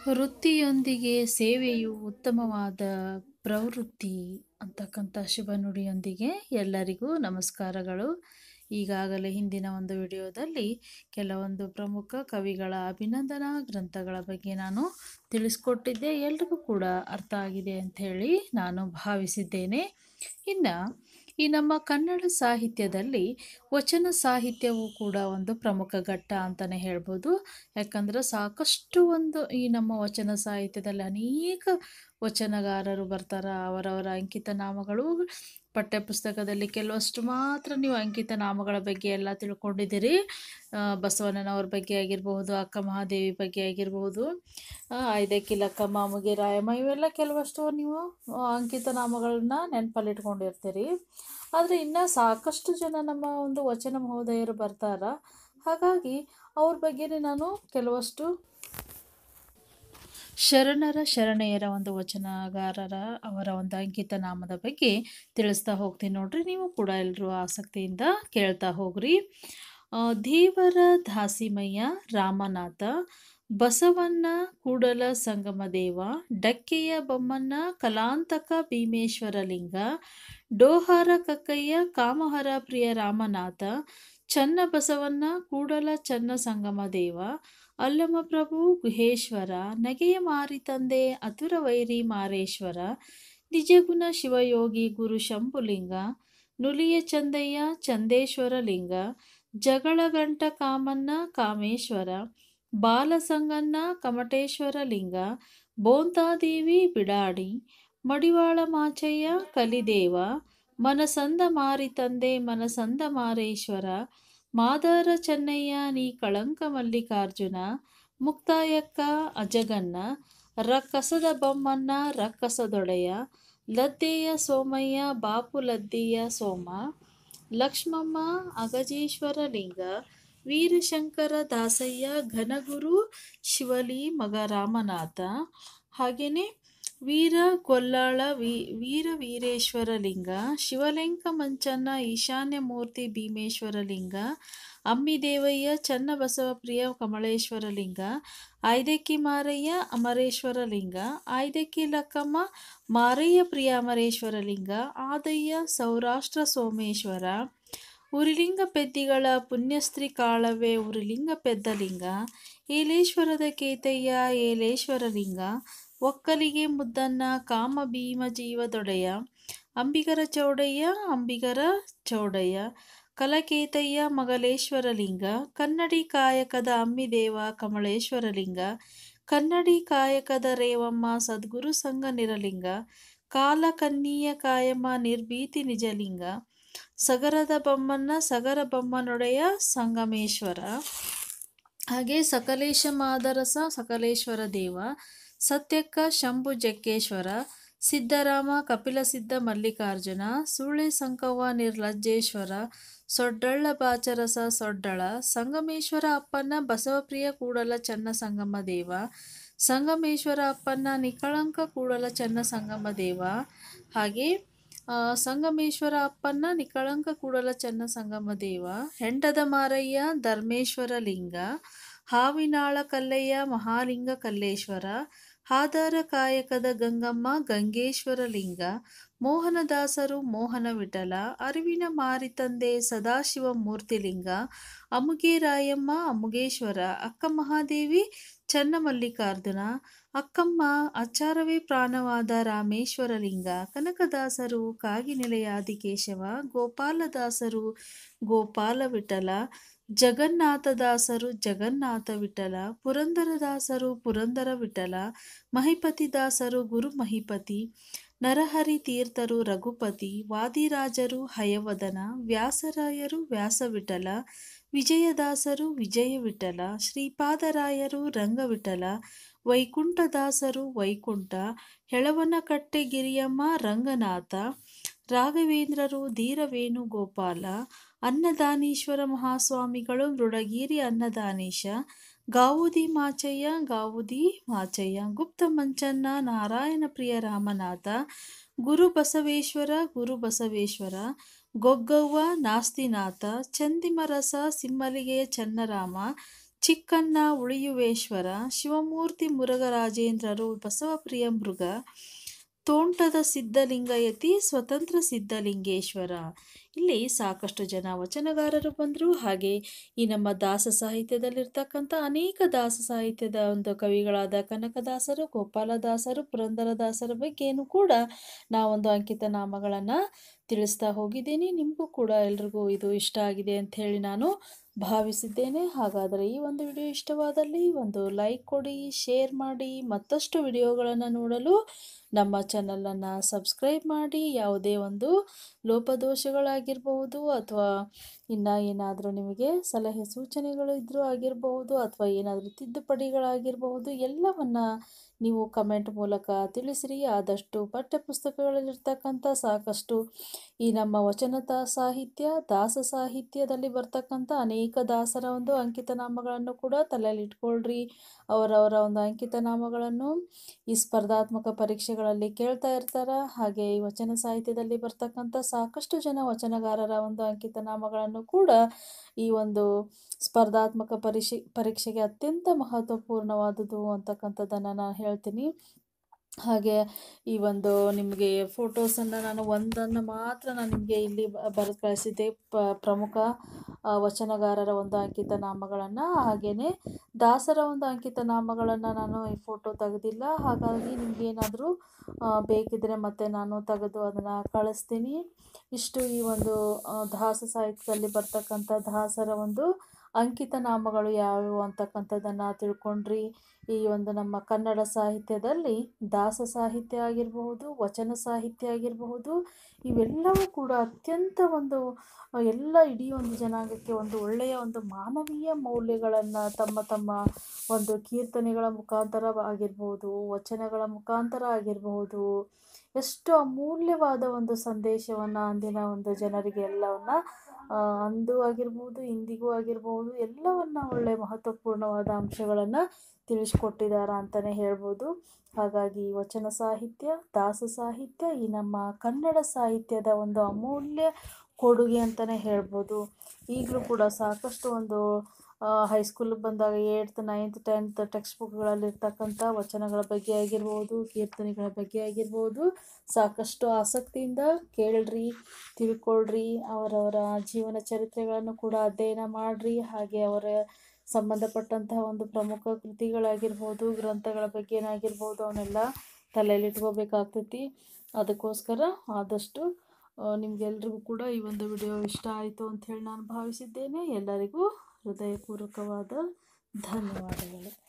ವೃತ್ತಿಯೊಂದಿಗೆ ಸೇವೆಯು ಉತ್ತಮವಾದ ಪ್ರವೃತ್ತಿ ಅಂತಕ್ಕಂಥ ಶುಭ ನುಡಿಯೊಂದಿಗೆ ಎಲ್ಲರಿಗೂ ನಮಸ್ಕಾರಗಳು ಈಗಾಗಲೇ ಹಿಂದಿನ ಒಂದು ವಿಡಿಯೋದಲ್ಲಿ ಕೆಲವೊಂದು ಪ್ರಮುಖ ಕವಿಗಳ ಅಭಿನಂದನಾ ಗ್ರಂಥಗಳ ಬಗ್ಗೆ ನಾನು ತಿಳಿಸ್ಕೊಟ್ಟಿದ್ದೆ ಎಲ್ರಿಗೂ ಕೂಡ ಅರ್ಥ ಆಗಿದೆ ಅಂತ ಹೇಳಿ ನಾನು ಭಾವಿಸಿದ್ದೇನೆ ಇನ್ನು ಈ ನಮ್ಮ ಕನ್ನಡ ಸಾಹಿತ್ಯದಲ್ಲಿ ವಚನ ಸಾಹಿತ್ಯವು ಕೂಡ ಒಂದು ಪ್ರಮುಖ ಘಟ್ಟ ಅಂತಲೇ ಹೇಳ್ಬೋದು ಯಾಕಂದ್ರೆ ಸಾಕಷ್ಟು ಒಂದು ಈ ನಮ್ಮ ವಚನ ಸಾಹಿತ್ಯದಲ್ಲಿ ಅನೇಕ ವಚನಗಾರರು ಬರ್ತಾರೆ ಅವರವರ ಅಂಕಿತ ನಾಮಗಳು ಪಠ್ಯಪುಸ್ತಕದಲ್ಲಿ ಕೆಲವಷ್ಟು ಮಾತ್ರ ನೀವು ಅಂಕಿತ ನಾಮಗಳ ಬಗ್ಗೆ ಎಲ್ಲ ತಿಳ್ಕೊಂಡಿದ್ದೀರಿ ಆ, ಬಸವಣ್ಣನವ್ರ ಬಗ್ಗೆ ಆಗಿರಬಹುದು ಅಕ್ಕ ಮಹಾದೇವಿ ಬಗ್ಗೆ ಆಗಿರಬಹುದು ಐದಕ್ಕಿ ಲಕ್ಕಮ್ಮ ಮುಗಿ ರಾಯಮ್ಮ ಇವೆಲ್ಲ ಕೆಲವಷ್ಟು ನೀವು ಆ, ಅಂಕಿತ ನಾಮಗಳನ್ನ ನೆನಪಲ್ಲಿಟ್ಕೊಂಡಿರ್ತೀರಿ ಆದರೆ ಇನ್ನು ಸಾಕಷ್ಟು ಜನ ನಮ್ಮ ಒಂದು ವಚನ ಮಹೋದಯರು ಬರ್ತಾರ ಹಾಗಾಗಿ ಅವ್ರ ಬಗ್ಗೆನೇ ನಾನು ಕೆಲವಷ್ಟು ಶರಣರ ಶರಣೆಯರ ಒಂದು ವಚನಗಾರರ ಅವರ ಒಂದು ಅಂಕಿತ ನಾಮದ ಬಗ್ಗೆ ತಿಳಿಸ್ತಾ ಹೋಗ್ತೀನಿ ನೋಡ್ರಿ ನೀವು ಕೂಡ ಎಲ್ಲರೂ ಆಸಕ್ತಿಯಿಂದ ಕೇಳ್ತಾ ಹೋಗ್ರಿ ಆ, ದೇವರ ದಾಸಿಮಯ್ಯ ರಾಮನಾಥ ಬಸವಣ್ಣ ಕೂಡಲ ಸಂಗಮ ದೇವ ಡಕ್ಕೆಯ ಬೊಮ್ಮಣ್ಣ ಕಲಾಂತಕ ಭೀಮೇಶ್ವರ ಲಿಂಗ ಡೋಹಾರ ಕಕ್ಕಯ್ಯ ಕಾಮಹರ ಪ್ರಿಯ ರಾಮನಾಥ ಚನ್ನ ಬಸವಣ್ಣ ಕೂಡಲ ಚನ್ನ ಸಂಗಮ ದೇವ ಅಲ್ಲಮ ಪ್ರಭು ಗುಹೇಶ್ವರ ನಗೆಯ ಮಾರಿ ತಂದೆ ಅತುರ ವೈರಿ ಮಾರೇಶ್ವರ ನಿಜಗುಣ ಶಿವಯೋಗಿ ಗುರು ಶಂಭುಲಿಂಗ ನುಲಿಯ ಚಂದಯ್ಯ ಚಂದೇಶ್ವರ ಲಿಂಗ ಜಗಳಗಂಟ ಕಾಮಣ್ಣ ಕಾಮೇಶ್ವರ ಬಾಲಸಂಗಣ್ಣ ಕಮಟೇಶ್ವರ ಲಿಂಗ ಬೋಂತಾದೇವಿ ಬಿಡಾಡಿ ಮಡಿವಾಳ ಮಾಚಯ್ಯ ಕಲಿದೇವ ಮನಸಂದ ಮಾರಿ ತಂದೆ ಮನಸಂದ ಮಾರೇಶ್ವರ ಮಾದಾರ ಚೆನ್ನಯ್ಯ ನೀ ಕಳಂಕ ಮಲ್ಲಿಕಾರ್ಜುನ ಮುಕ್ತಾಯಕ್ಕ ಅಜಗನ್ನ ರಕ್ಕಸದ ಬೊಮ್ಮನ್ನ ರಕ್ಕಸದೊಡೆಯ ಲದ್ದೆಯ ಸೋಮಯ್ಯ ಬಾಪು ಲದ್ದೆಯ ಸೋಮ ಲಕ್ಷ್ಮಮ್ಮ ಅಗಜೇಶ್ವರ ಲಿಂಗ ವೀರಶಂಕರ ದಾಸಯ್ಯ ಘನಗುರು ಶಿವಲಿ ಮಗ ರಾಮನಾಥ ಹಾಗೆಯೇ ವೀರ ಗೊಲ್ಲಾಳ ವಿ ವೀರ ವೀರೇಶ್ವರ ಲಿಂಗ ಶಿವಲಿಂಗ ಮಂಚನ್ನ ಈಶಾನ್ಯ ಮೂರ್ತಿ ಭೀಮೇಶ್ವರ ಲಿಂಗ ಅಮ್ಮಿದೇವಯ್ಯ ಚನ್ನಬಸವಪ್ರಿಯ ಕಮಳೇಶ್ವರ ಲಿಂಗ ಆಯ್ದಕ್ಕಿ ಮಾರಯ್ಯ ಅಮರೇಶ್ವರ ಲಿಂಗ ಆಯ್ದಕ್ಕಿ ಲಕ್ಕಮ್ಮ ಮಾರಯ್ಯ ಪ್ರಿಯ ಅಮರೇಶ್ವರ ಲಿಂಗ ಆದಯ್ಯ ಸೌರಾಷ್ಟ್ರ ಸೋಮೇಶ್ವರ ಉರಿಲಿಂಗ ಪೆದ್ದಿಗಳ ಪುಣ್ಯಸ್ತ್ರೀ ಕಾಳವೆ ಉರಿಲಿಂಗ ಪೆದ್ದಲಿಂಗ ಏಲೇಶ್ವರದ ಕೇತಯ್ಯ ಏಲೇಶ್ವರ ಲಿಂಗ ಒಕ್ಕಲಿಗೆ ಮುದ್ದನ್ನ ಕಾಮ ಭೀಮ ಜೀವದೊಡೆಯ ಅಂಬಿಗರ ಚೌಡಯ್ಯ ಅಂಬಿಗರ ಚೌಡಯ್ಯ ಕಲಕೇತಯ್ಯ ಮಗಲೇಶ್ವರ ಲಿಂಗ ಕನ್ನಡಿ ಕಾಯಕದ ಅಮ್ಮಿದೇವ ಕಮಳೇಶ್ವರ ಲಿಂಗ ಕನ್ನಡಿ ಕಾಯಕದ ರೇವಮ್ಮ ಸದ್ಗುರು ಸಂಘ ನಿರಲಿಂಗ ಕಾಲ ಕನ್ನೀಯ ಕಾಯಮ್ಮ ನಿರ್ಭೀತಿ ನಿಜಲಿಂಗ ಸಗರದ ಬೊಮ್ಮನ್ನ ಸಗರ ಬೊಮ್ಮನೊಡೆಯ ಸಂಗಮೇಶ್ವರ ಹಾಗೆ ಸಕಲೇಶ ಮಾದರಸ ಸಕಲೇಶ್ವರ ದೇವ ಸತ್ಯಕ್ಕ ಶಂಭು ಜಕ್ಕೇಶ್ವರ ಸಿದ್ದರಾಮ ಕಪಿಲಸಿದ್ಧ ಮಲ್ಲಿಕಾರ್ಜುನ ಸುಳ್ಳೆ ಸಂಕವ್ವ ನಿರ್ಲಜ್ಜೇಶ್ವರ ಸೊಡ್ಡಳ್ಳ ಬಾಚರಸ ಸೊಡ್ಡಳ ಸಂಗಮೇಶ್ವರ ಅಪ್ಪನ ಬಸವಪ್ರಿಯ ಕೂಡಲ ಚನ್ನ ಸಂಗಮ ದೇವ ಸಂಗಮೇಶ್ವರ ಅಪ್ಪನ ನಿಕಳಂಕ ಕೂಡಲ ಚನ್ನ ಸಂಗಮ ದೇವ ಹಾಗೆ ಆ, ಸಂಗಮೇಶ್ವರ ಅಪ್ಪನ ನಿಕಳಂಕ ಕೂಡಲ ಚನ್ನ ಸಂಗಮ ದೇವ ಹೆಂಡದ ಮಾರಯ್ಯ ಧರ್ಮೇಶ್ವರ ಲಿಂಗ ಹಾವಿನಾಳ ಕಲ್ಲಯ್ಯ ಮಹಾಲಿಂಗ ಕಲ್ಲೇಶ್ವರ ಹಾದಾರ ಕಾಯಕದ ಗಂಗಮ್ಮ ಗಂಗೇಶ್ವರ ಲಿಂಗ ಮೋಹನದಾಸರು ಮೋಹನ ವಿಠಲ ಅರಿವಿನ ಮಾರಿತಂದೆ ಸದಾಶಿವ ಮೂರ್ತಿಲಿಂಗ ಅಮುಗೆ ರಾಯಮ್ಮ ಅಮುಗೇಶ್ವರ ಅಕ್ಕ ಮಹಾದೇವಿ ಚನ್ನಮಲ್ಲಿಕಾರ್ಜುನ ಅಕ್ಕಮ್ಮ ಅಚಾರವೇ ಪ್ರಾಣವಾದ ರಾಮೇಶ್ವರ ಲಿಂಗ ಕನಕದಾಸರು ಕಾಗಿನೆಲೆಯಾದಿಕೇಶವ ಗೋಪಾಲದಾಸರು ಗೋಪಾಲ ವಿಠಲ ಜಗನ್ನಾಥದಾಸರು ಜಗನ್ನಾಥ ವಿಠಲ ಪುರಂದರದಾಸರು ಪುರಂದರ ವಿಠಲ ಮಹಿಪತಿದಾಸರು ಗುರು ಮಹಿಪತಿ ನರಹರಿ ತೀರ್ಥರು ರಘುಪತಿ ವಾದಿರಾಜರು ಹಯವದನ ವ್ಯಾಸರಾಯರು ವ್ಯಾಸವಿಠಲ ವಿಜಯದಾಸರು ವಿಜಯ ವಿಠಲ ಶ್ರೀಪಾದರಾಯರು ರಂಗವಿಠಲ ವೈಕುಂಠದಾಸರು ವೈಕುಂಠ ಹೆಳವನಕಟ್ಟೆ ಗಿರಿಯಮ್ಮ ರಂಗನಾಥ ರಾಘವೇಂದ್ರರು ಧೀರವೇಣುಗೋಪಾಲ ಅನ್ನದಾನೀಶ್ವರ ಮಹಾಸ್ವಾಮಿಗಳು ಮೃಡಗಿರಿ ಅನ್ನದಾನೀಶ ಗಾವುದಿ ಮಾಚಯ್ಯ ಗಾವುದಿ ಮಾಚಯ್ಯ ಗುಪ್ತ ಮಂಚನ್ನ ನಾರಾಯಣ ಪ್ರಿಯ ರಾಮನಾಥ ಗುರು ಬಸವೇಶ್ವರ ಗುರು ಬಸವೇಶ್ವರ ಗೊಗ್ಗವ್ವ ನಾಸ್ತಿನಾಥ ಚಂದಿಮರಸ ಸಿಮ್ಮಲಿಗೆಯ ಚನ್ನರಾಮ ಚಿಕ್ಕಣ್ಣ ಉಳಿಯುವೇಶ್ವರ ಶಿವಮೂರ್ತಿ ಮುರುಘರಾಜೇಂದ್ರರು ಬಸವಪ್ರಿಯ ಮೃಗ ತೋಂಟದ ಸಿದ್ಧಲಿಂಗಯತಿ ಸ್ವತಂತ್ರ ಸಿದ್ಧಲಿಂಗೇಶ್ವರ ಇಲ್ಲಿ ಸಾಕಷ್ಟು ಜನ ವಚನಗಾರರು ಬಂದರು ಹಾಗೆ ಈ ನಮ್ಮ ದಾಸ ಸಾಹಿತ್ಯದಲ್ಲಿರ್ತಕ್ಕಂಥ ಅನೇಕ ದಾಸ ಸಾಹಿತ್ಯದ ಒಂದು ಕವಿಗಳಾದ ಕನಕದಾಸರು ಗೋಪಾಲದಾಸರು ಪುರಂದರದಾಸರ ಬಗ್ಗೆನೂ ಕೂಡ ನಾವೊಂದು ಅಂಕಿತ ನಾಮಗಳನ್ನು ತಿಳಿಸ್ತಾ ಹೋಗಿದ್ದೀನಿ ನಿಮಗೂ ಕೂಡ ಎಲ್ರಿಗೂ ಇದು ಇಷ್ಟ ಆಗಿದೆ ಅಂತ ಹೇಳಿ ನಾನು ಭಾವಿಸಿದ್ದೇನೆ ಹಾಗಾದರೆ ಈ ಒಂದು ವಿಡಿಯೋ ಇಷ್ಟವಾದಲ್ಲಿ ಒಂದು ಲೈಕ್ ಕೊಡಿ ಶೇರ್ ಮಾಡಿ ಮತ್ತಷ್ಟು ವಿಡಿಯೋಗಳನ್ನು ನೋಡಲು ನಮ್ಮ ಚಾನಲನ್ನು ಸಬ್ಸ್ಕ್ರೈಬ್ ಮಾಡಿ ಯಾವುದೇ ಒಂದು ಲೋಪದೋಷಗಳಾಗಿರಬಹುದು ಅಥವಾ ಇನ್ನು ಏನಾದರೂ ನಿಮಗೆ ಸಲಹೆ ಸೂಚನೆಗಳು ಇದ್ದರೂ ಆಗಿರಬಹುದು ಅಥವಾ ಏನಾದರೂ ತಿದ್ದುಪಡಿಗಳಾಗಿರಬಹುದು ಎಲ್ಲವನ್ನು ನೀವು ಕಮೆಂಟ್ ಮೂಲಕ ತಿಳಿಸಿರಿ ಆದಷ್ಟು ಪಠ್ಯಪುಸ್ತಕಗಳಲ್ಲಿರ್ತಕ್ಕಂಥ ಸಾಕಷ್ಟು ಈ ನಮ್ಮ ವಚನದ ಸಾಹಿತ್ಯ ದಾಸ ಸಾಹಿತ್ಯದಲ್ಲಿ ಬರ್ತಕ್ಕಂಥ ಅನೇಕ ದಾಸರ ಒಂದು ಅಂಕಿತನಾಮಗಳನ್ನು ಕೂಡ ತಲೆಯಲ್ಲಿ ಇಟ್ಕೊಳ್ರಿ ಅವರವರ ಒಂದು ಅಂಕಿತನಾಮಗಳನ್ನು ಈ ಸ್ಪರ್ಧಾತ್ಮಕ ಪರೀಕ್ಷೆಗಳಲ್ಲಿ ಕೇಳ್ತಾ ಇರ್ತಾರೆ ಹಾಗೆ ಈ ವಚನ ಸಾಹಿತ್ಯದಲ್ಲಿ ಬರ್ತಕ್ಕಂಥ ಸಾಕಷ್ಟು ಜನ ವಚನಗಾರರ ಒಂದು ಅಂಕಿತನಾಮಗಳನ್ನು ಕೂಡ ಈ ಒಂದು ಸ್ಪರ್ಧಾತ್ಮಕ ಪರೀಕ್ಷೆ ಪರೀಕ್ಷೆಗೆ ಅತ್ಯಂತ ಮಹತ್ವಪೂರ್ಣವಾದುದು ಅಂತಕ್ಕಂಥದ್ದನ್ನು ನಾನು ಹೇಳ್ತೀನಿ ಹಾಗೆ ಈ ಒಂದು ನಿಮಗೆ ಫೋಟೋಸನ್ನು ನಾನು ಒಂದನ್ನು ಮಾತ್ರ ನಾನು ನಿಮಗೆ ಇಲ್ಲಿ ಬರೆದು ಕಳಿಸಿದ್ದೆ ಪ ಪ್ರಮುಖ ವಚನಗಾರರ ಒಂದು ಅಂಕಿತ ನಾಮಗಳನ್ನು ಹಾಗೆಯೇ ದಾಸರ ಒಂದು ಅಂಕಿತ ನಾಮಗಳನ್ನು ನಾನು ಈ ಫೋಟೋ ತೆಗೆದಿಲ್ಲ ಹಾಗಾಗಿ ನಿಮಗೇನಾದರೂ ಬೇಕಿದ್ದರೆ ಮತ್ತೆ ನಾನು ತೆಗೆದು ಅದನ್ನು ಕಳಿಸ್ತೀನಿ ಇಷ್ಟು ಈ ಒಂದು ದಾಸ ಸಾಹಿತ್ಯದಲ್ಲಿ ಬರ್ತಕ್ಕಂಥ ದಾಸರ ಒಂದು ಅಂಕಿತ ನಾಮಗಳು ಯಾವ್ಯಾವು ಅಂತಕ್ಕಂಥದ್ದನ್ನು ತಿಳ್ಕೊಂಡ್ರಿ ಈ ಒಂದು ನಮ್ಮ ಕನ್ನಡ ಸಾಹಿತ್ಯದಲ್ಲಿ ದಾಸ ಸಾಹಿತ್ಯ ಆಗಿರಬಹುದು ವಚನ ಸಾಹಿತ್ಯ ಆಗಿರಬಹುದು ಇವೆಲ್ಲವೂ ಕೂಡ ಅತ್ಯಂತ ಒಂದು ಎಲ್ಲ ಇಡೀ ಒಂದು ಜನಾಂಗಕ್ಕೆ ಒಂದು ಒಳ್ಳೆಯ ಒಂದು ಮಾನವೀಯ ಮೌಲ್ಯಗಳನ್ನು ತಮ್ಮ ತಮ್ಮ ಒಂದು ಕೀರ್ತನೆಗಳ ಮುಖಾಂತರ ಆಗಿರ್ಬೋದು ವಚನಗಳ ಮುಖಾಂತರ ಆಗಿರಬಹುದು ಎಷ್ಟು ಅಮೂಲ್ಯವಾದ ಒಂದು ಸಂದೇಶವನ್ನು ಅಂದಿನ ಒಂದು ಜನರಿಗೆ ಎಲ್ಲವನ್ನ ಅಂದು ಆಗಿರ್ಬೋದು ಇಂದಿಗೂ ಆಗಿರ್ಬೋದು ಎಲ್ಲವನ್ನ ಒಳ್ಳೆ ಮಹತ್ವಪೂರ್ಣವಾದ ಅಂಶಗಳನ್ನು ತಿಳಿಸ್ಕೊಟ್ಟಿದ್ದಾರೆ ಅಂತಲೇ ಹೇಳ್ಬೋದು ಹಾಗಾಗಿ ವಚನ ಸಾಹಿತ್ಯ ದಾಸ ಸಾಹಿತ್ಯ ಈ ನಮ್ಮ ಕನ್ನಡ ಸಾಹಿತ್ಯದ ಒಂದು ಅಮೂಲ್ಯ ಕೊಡುಗೆ ಅಂತಲೇ ಹೇಳ್ಬೋದು ಈಗಲೂ ಕೂಡ ಸಾಕಷ್ಟು ಒಂದು ಹೈಸ್ಕೂಲಿಗೆ ಬಂದಾಗ ಏಯ್ತ್ ನೈನ್ತ್ ಟೆಂತ್ ಟೆಕ್ಸ್ಟ್ ಬುಕ್ಗಳಲ್ಲಿರ್ತಕ್ಕಂಥ ವಚನಗಳ ಬಗ್ಗೆ ಆಗಿರ್ಬೋದು ಕೀರ್ತನೆಗಳ ಬಗ್ಗೆ ಆಗಿರ್ಬೋದು ಸಾಕಷ್ಟು ಆಸಕ್ತಿಯಿಂದ ಕೇಳ್ರಿ ತಿಳ್ಕೊಳ್ರಿ ಅವರವರ ಜೀವನ ಚರಿತ್ರೆಗಳನ್ನು ಕೂಡ ಅಧ್ಯಯನ ಮಾಡಿರಿ ಹಾಗೆ ಅವರ ಸಂಬಂಧಪಟ್ಟಂತಹ ಒಂದು ಪ್ರಮುಖ ಕೃತಿಗಳಾಗಿರ್ಬೋದು ಗ್ರಂಥಗಳ ಬಗ್ಗೆನಾಗಿರ್ಬೋದು ಅವನ್ನೆಲ್ಲ ತಲೆಯಲ್ಲಿ ಇಟ್ಕೋಬೇಕಾಗ್ತೈತಿ ಅದಕ್ಕೋಸ್ಕರ ಆದಷ್ಟು ನಿಮಗೆಲ್ರಿಗೂ ಕೂಡ ಈ ಒಂದು ವಿಡಿಯೋ ಇಷ್ಟ ಆಯಿತು ಅಂಥೇಳಿ ನಾನು ಭಾವಿಸಿದ್ದೇನೆ ಎಲ್ಲರಿಗೂ ಹೃದಯಪೂರ್ವಕವಾದ ಧನ್ಯವಾದಗಳು